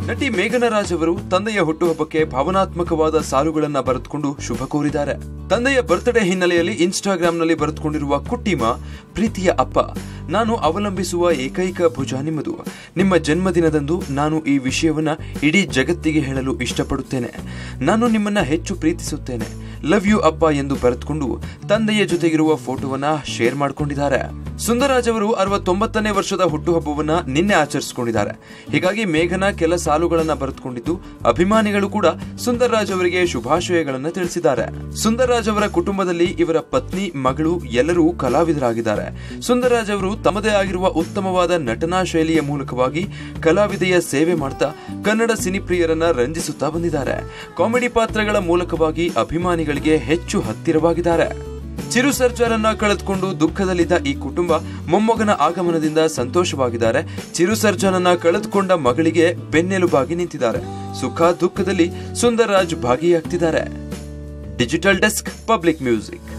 ನಟಿ ಮೇಘನ ರಾಜ್ ಅವರು ತಂದೆಯ ಹುಟ್ಟುಹಬ್ಬಕ್ಕೆ ಭಾವನಾತ್ಮಕವಾದ ಸಾಲುಗಳನ್ನ ಬರೆದುಕೊಂಡು ಶುಭ ಕೋರಿದ್ದಾರೆ ತಂದೆಯ ಬರ್ತ್ಡೇ ಹಿನ್ನೆಲೆಯಲ್ಲಿ ಇನ್ಸ್ಟಾಗ್ರಾಂನಲ್ಲಿ ಬರೆದುಕೊಂಡಿರುವ ಕುಟ್ಟಿಮ ಪ್ರೀತಿಯ ಅಪ್ಪ ನಾನು ಅವಲಂಬಿಸುವ ಏಕೈಕ ಭುಜ ನಿಮ್ಮದು ನಿಮ್ಮ ಜನ್ಮದಿನದಂದು ನಾನು ಈ ವಿಷಯವನ್ನ ಇಡೀ ಜಗತ್ತಿಗೆ ಹೇಳಲು ಇಷ್ಟಪಡುತ್ತೇನೆ ನಾನು ನಿಮ್ಮನ್ನ ಹೆಚ್ಚು ಪ್ರೀತಿಸುತ್ತೇನೆ ಲವ್ ಯು ಅಪ್ಪ ಎಂದು ಬರೆದುಕೊಂಡು ತಂದೆಯ ಜೊತೆಗಿರುವ ಫೋಟೋವನ್ನ ಶೇರ್ ಮಾಡಿಕೊಂಡಿದ್ದಾರೆ ಸುಂದರರಾಜ್ ಅವರು ಅರವತ್ತೊಂಬತ್ತನೇ ವರ್ಷದ ಹುಟ್ಟುಹಬ್ಬವನ್ನ ನಿನ್ನೆ ಆಚರಿಸಿಕೊಂಡಿದ್ದಾರೆ ಹೀಗಾಗಿ ಮೇಘನ ಕೆಲ ಸಾಲುಗಳನ್ನ ಬರೆದುಕೊಂಡಿದ್ದು ಅಭಿಮಾನಿಗಳು ಕೂಡ ಸುಂದರರಾಜ್ ಅವರಿಗೆ ಶುಭಾಶಯಗಳನ್ನ ತಿಳಿಸಿದ್ದಾರೆ ಸುಂದರರಾಜ್ ಅವರ ಕುಟುಂಬದಲ್ಲಿ ಇವರ ಪತ್ನಿ ಮಗಳು ಎಲ್ಲರೂ ಕಲಾವಿದರಾಗಿದ್ದಾರೆ ಸುಂದರರಾಜ್ ಅವರು ತಮ್ಮದೇ ಆಗಿರುವ ಉತ್ತಮವಾದ ನಟನಾ ಶೈಲಿಯ ಮೂಲಕವಾಗಿ ಕಲಾವಿದೆಯ ಸೇವೆ ಮಾಡ್ತಾ ಕನ್ನಡ ಸಿನಿಪ್ರಿಯರನ್ನ ರಂಜಿಸುತ್ತಾ ಬಂದಿದ್ದಾರೆ ಕಾಮಿಡಿ ಪಾತ್ರಗಳ ಮೂಲಕವಾಗಿ ಅಭಿಮಾನಿಗಳಿಗೆ ಹೆಚ್ಚು ಹತ್ತಿರವಾಗಿದ್ದಾರೆ ಚಿರು ಸರ್ಜಾರನ್ನ ಕಳೆದುಕೊಂಡು ದುಃಖದಲ್ಲಿದ್ದ ಈ ಕುಟುಂಬ ಮೊಮ್ಮಗನ ಆಗಮನದಿಂದ ಸಂತೋಷವಾಗಿದ್ದಾರೆ ಚಿರು ಸರ್ಜಾನನ್ನ ಕಳೆದುಕೊಂಡ ಮಗಳಿಗೆ ಬೆನ್ನೆಲುಬಾಗಿ ನಿಂತಿದ್ದಾರೆ ಸುಖ ದುಃಖದಲ್ಲಿ ಸುಂದರ್ರಾಜ್ ಭಾಗಿಯಾಗ್ತಿದ್ದಾರೆ ಡಿಜಿಟಲ್ ಡೆಸ್ಕ್ ಪಬ್ಲಿಕ್ ಮ್ಯೂಸಿಕ್